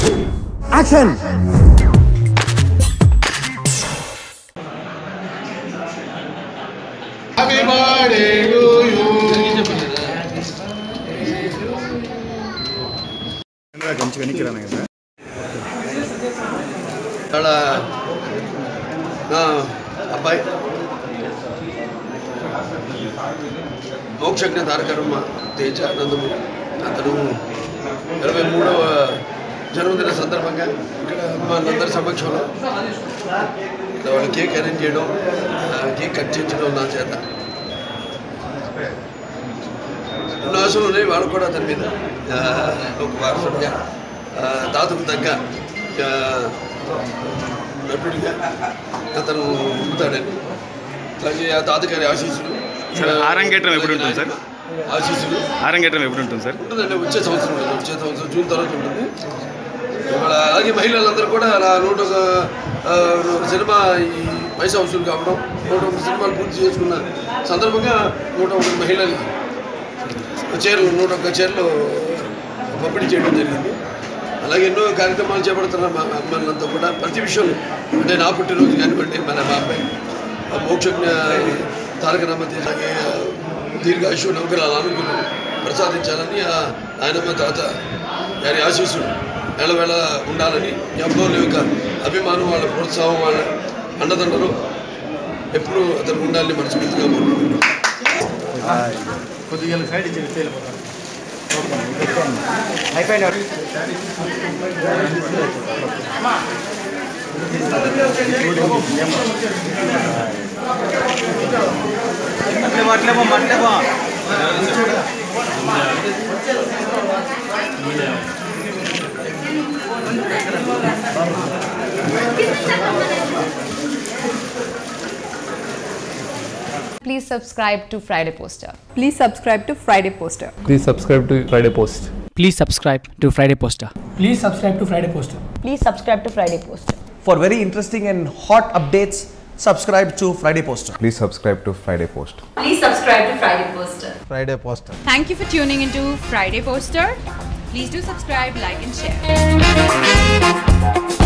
Action happy birthday to you కొంచెం వెనక్కి రాను కదా ఇక్కడ నా అబ్బాయి మోక్షజ్ఞ తారకర్మ తేజ నందమూరి అతను ఇరవై మూడవ జన్మదిన సందర్భంగా ఇక్కడ అమ్మాయిలందరి సమక్షంలో ఇక్కడ వాళ్ళు కేక్ అరేంజ్ చేయడం ఆ, కేక్ కట్ చేయించడం నా చేత ఎన్నో ఆశలు ఉన్నాయి వాళ్ళు కూడా అతని మీద ఆ, ఒక వారసుడిగా ఆ, తాతకు తగ్గ ఆ, నటుడిగా అతను ఎదుగుతాడని అలాగే ఆ తాతగారి ఆశీస్సులు సార్, ఆరంగేట్రం ఎప్పుడు ఉంటుంది సార్? ఆశీస్సులు ఆరంగేటం ఎప్పుడు ఉంటుంది సార్ ఉంటుందండి వచ్చే సంవత్సరం ఉంటుంది. వచ్చే సంవత్సరం జూన్ తర్వాత ఉంటుంది ఇవాళ అలాగే మహిళలందరూ కూడా అలా నూట ఒక ఆ, సినిమా ఈ పైసా వసూలు కావడం నూట ఒక సినిమాలు పూర్తి చేసుకున్న సందర్భంగా నూట ఒక మహిళలు చీరలు నూట ఒక్క చీరలు పంపిణీ చేయడం జరిగింది అలాగే ఎన్నో కార్యక్రమాలు చేపడుతున్న మా అమ్మాయిలంతా కూడా ప్రతి విషయంలో అంటే నా పుట్టినరోజు కానివ్వండి మన మా అబ్బాయి ఆ మోక్షజ్ఞ తారక రామతి అలాగే దీర్ఘాయుషు నౌకరాల ఆరోగ్యం ప్రసాదించాలని ఆ ఆయనమ్మ తాత గారి ఆశీస్సులు వేళవేళ ఉండాలని ఈ అబ్బాయిల యొక్క అభిమానం వాళ్ళ ప్రోత్సాహం వాళ్ళ అండదండలు ఎప్పుడూ అతను ఉండాలని మనస్ఫూర్తిగా కోరుకుంటున్నాను కొద్దిగా సైడ్ ఇచ్చి వెళ్ళిపోతాను అయిపోయింది Please subscribe to Friday Poster. Please subscribe to Friday Poster. Please subscribe to Friday Post. Please subscribe to Friday Poster. Please subscribe to Friday Poster. Please subscribe to Friday Poster. For very interesting and hot updates, subscribe to Friday Poster. Please subscribe to Friday Post. Please subscribe to Friday Poster. Friday poster Thank you for tuning into Friday Poster. Please do subscribe, like, and share.